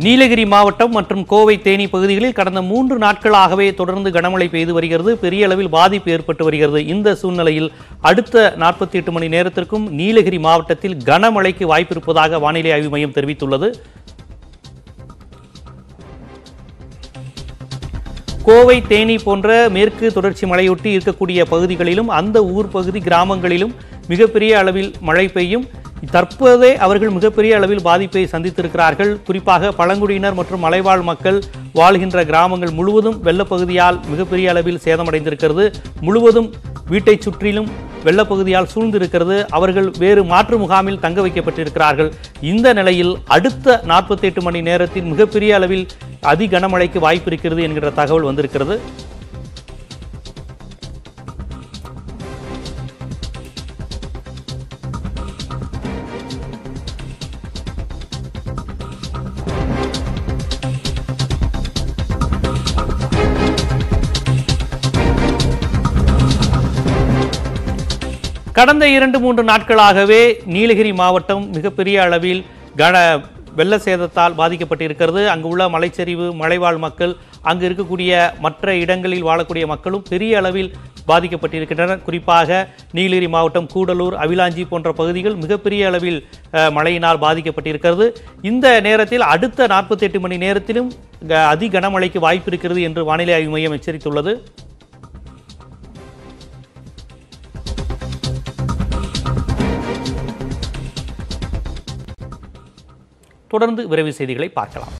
நீலகிரி மாவட்டம் மற்றும் கோவை தேனி பகுதிகளில் கடந்த மூன்று நாட்களாகவே தொடர்ந்து கனமழை பெய்து வருகிறது பெரிய அளவில் பாதிப்பு ஏற்பட்டு வருகிறது இந்த சூழ்நிலையில் அடுத்த நாற்பத்தி எட்டு மணி நேரத்திற்கும் நீலகிரி மாவட்டத்தில் கனமழைக்கு வாய்ப்பு இருப்பதாக வானிலை ஆய்வு மையம் தெரிவித்துள்ளது கோவை தேனி போன்ற மேற்கு தொடர்ச்சி மலையொட்டி இருக்கக்கூடிய பகுதிகளிலும் அந்த ஊர் பகுதி கிராமங்களிலும் மிகப்பெரிய அளவில் மழை பெய்யும் தற்போதே அவர்கள் மிகப்பெரிய அளவில் பாதிப்பை சந்தித்திருக்கிறார்கள் குறிப்பாக பழங்குடியினர் மற்றும் மலைவாழ் மக்கள் வாழ்கின்ற கிராமங்கள் முழுவதும் வெள்ளப்பகுதியால் மிகப்பெரிய அளவில் சேதமடைந்திருக்கிறது முழுவதும் வீட்டைச் சுற்றிலும் வெள்ளப்பகுதியால் சூழ்ந்திருக்கிறது அவர்கள் வேறு மாற்று முகாமில் தங்க வைக்கப்பட்டிருக்கிறார்கள் இந்த நிலையில் அடுத்த நாற்பத்தி எட்டு மணி நேரத்தில் மிகப்பெரிய அளவில் அதி கனமழைக்கு வாய்ப்பு இருக்கிறது என்கிற தகவல் வந்திருக்கிறது கடந்த இரண்டு மூன்று நாட்களாகவே நீலகிரி மாவட்டம் மிகப்பெரிய அளவில் கன வெள்ள சேதத்தால் பாதிக்கப்பட்டிருக்கிறது அங்கு உள்ள மலைச்சரிவு மலைவாழ் மக்கள் அங்கு இருக்கக்கூடிய மற்ற இடங்களில் வாழக்கூடிய மக்களும் பெரிய அளவில் பாதிக்கப்பட்டிருக்கின்றனர் குறிப்பாக நீலகிரி மாவட்டம் கூடலூர் அவிலாஞ்சி போன்ற பகுதிகள் மிகப்பெரிய அளவில் அஹ், மழையினால் பாதிக்கப்பட்டிருக்கிறது இந்த நேரத்தில் அடுத்த நாற்பத்தி எட்டு மணி நேரத்திலும் க- அதி கனமழைக்கு வாய்ப்பு இருக்கிறது என்று வானிலை ஆய்வு மையம் எச்சரித்துள்ளது தொடர்ந்து விரைவு செய்திகளை பார்க்கலாம்